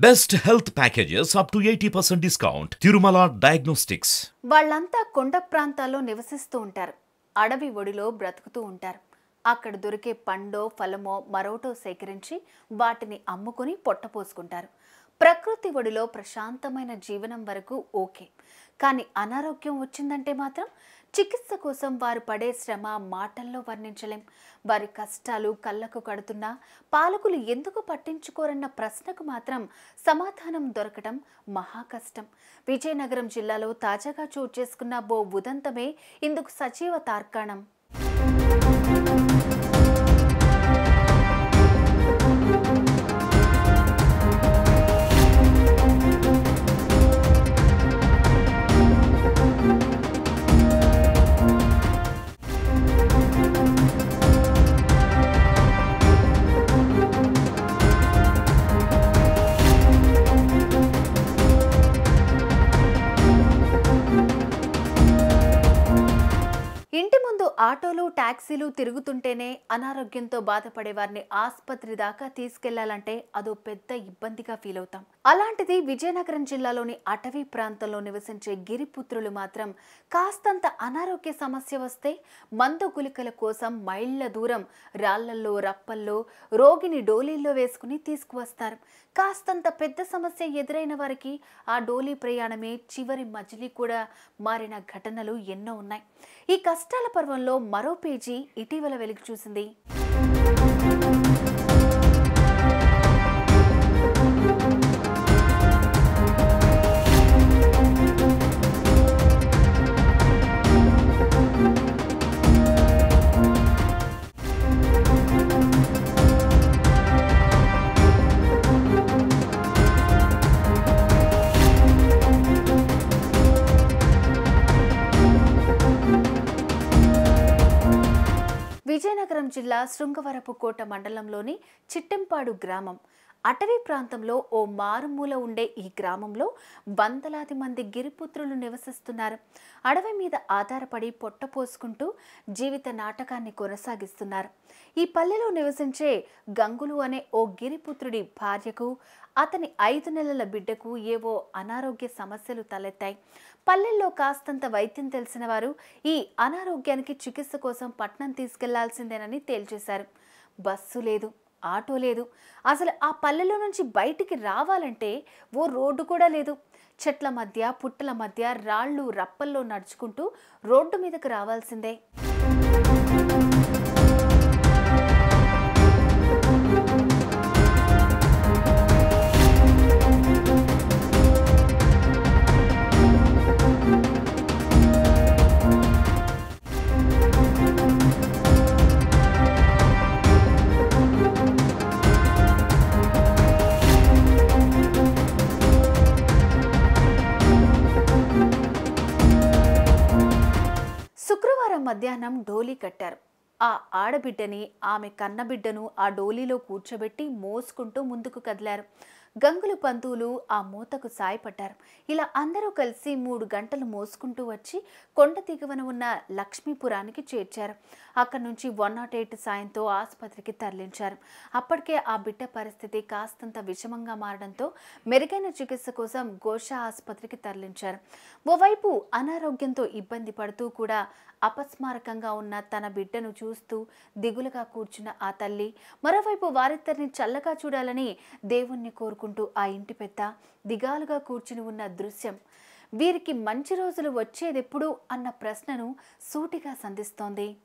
Best health packages up to 80% discount. Tirumala Diagnostics. వాళ్ళంతా కొండ ప్రాంతాల్లో నివసిస్తూ ఉంటారు అడవి ఒడిలో బ్రతుకుతూ ఉంటారు అక్కడ దొరికే పండో ఫలమో మరోటో సేకరించి వాటిని అమ్ముకుని పొట్టపోసుకుంటారు ప్రకృతి ఒడిలో ప్రశాంతమైన జీవనం వరకు ఓకే కానీ అనారోగ్యం వచ్చిందంటే మాత్రం చికిత్స కోసం వారు పడే శ్రమ మాటల్లో వర్ణించలేం వారి కష్టాలు కళ్ళకు కడుతున్నా పాలకులు ఎందుకు పట్టించుకోరన్న ప్రశ్నకు మాత్రం సమాధానం దొరకటం మహా కష్టం విజయనగరం జిల్లాలో తాజాగా చోటు చేసుకున్న బో ఉదంతమే ఇందుకు సజీవ తార్కాణం ఇంటి ముందు ఆటోలు టాక్సీలు తిరుగుతుంటేనే అనారోగ్యంతో బాధపడే వారిని ఆసుపత్రి దాకా తీసుకెళ్లాలంటే అదో పెద్ద ఇబ్బందిగా ఫీల్ అవుతాం అలాంటిది విజయనగరం జిల్లాలోని అటవీ ప్రాంతంలో నివసించే గిరిపుత్రులు మాత్రం కాస్తంత అనారోగ్య సమస్య వస్తే మందు గులికల కోసం మైళ్ళ దూరం రాళ్లల్లో రప్పల్లో రోగిని డోలీల్లో వేసుకుని తీసుకువస్తారు కాస్తంత పెద్ద సమస్య ఎదురైన వారికి ఆ డోలీ ప్రయాణమే చివరి మజిలీ కూడా మారిన ఘటనలు ఎన్నో ఉన్నాయి ఈ కష్టాల పర్వంలో మరో పేజీ ఇటీవల వెలుగు చూసింది విజయనగరం జిల్లా శృంగవరపుకోట మండలంలోని చిట్టెంపాడు గ్రామం అటవీ ప్రాంతంలో ఓ మారుమూల ఉండే ఈ గ్రామంలో వందలాది మంది గిరిపుత్రులు నివసిస్తున్నారు అడవి మీద ఆధారపడి పొట్టపోసుకుంటూ జీవిత నాటకాన్ని కొనసాగిస్తున్నారు ఈ పల్లెలో నివసించే గంగులు అనే ఓ గిరిపుత్రుడి భార్యకు అతని ఐదు నెలల బిడ్డకు ఏవో అనారోగ్య సమస్యలు తలెత్తాయి పల్లెల్లో కాస్తంత వైద్యం తెలిసిన వారు ఈ అనారోగ్యానికి చికిత్స కోసం పట్నం తీసుకెళ్లాల్సిందేనని తేల్చేశారు బస్సు లేదు ఆటో లేదు అసలు ఆ పల్లెలో నుంచి బయటికి రావాలంటే ఓ రోడ్డు కూడా లేదు చెట్ల మధ్య పుట్టల మధ్య రాళ్ళు రప్పల్లో నడుచుకుంటూ రోడ్డు మీదకు రావాల్సిందే శుక్రవారం మధ్యాహ్నం డోలీ కట్టారు ఆ ఆడబిడ్డని ఆమె కన్నబిడ్డను ఆ డోలీలో కూర్చోబెట్టి మోసుకుంటూ ముందుకు కదిలారు గంగులు పంతువులు ఆ మూతకు సాయపడ్డారు ఇలా అందరూ కలిసి మూడు గంటలు మోసుకుంటూ వచ్చి కొండ దిగువన ఉన్న లక్ష్మీపురానికి చేర్చారు అక్కడి నుంచి వన్ నాట్ ఎయిట్ సాయంతో ఆసుపత్రికి తరలించారు అప్పటికే ఆ బిడ్డ పరిస్థితి కాస్తంత విషమంగా మారడంతో మెరుగైన చికిత్స కోసం గోషా ఆసుపత్రికి తరలించారు ఓవైపు అనారోగ్యంతో ఇబ్బంది పడుతూ కూడా అపస్మారకంగా ఉన్న తన బిడ్డను చూస్తూ దిగులుగా కూర్చున్న ఆ తల్లి మరోవైపు వారిద్దరిని చల్లగా చూడాలని దేవుణ్ణి కోరుకుంటూ ఆ ఇంటి పెద్ద దిగాలుగా కూర్చుని ఉన్న దృశ్యం వీరికి మంచి రోజులు వచ్చేదెప్పుడు అన్న ప్రశ్నను సూటిగా సంధిస్తోంది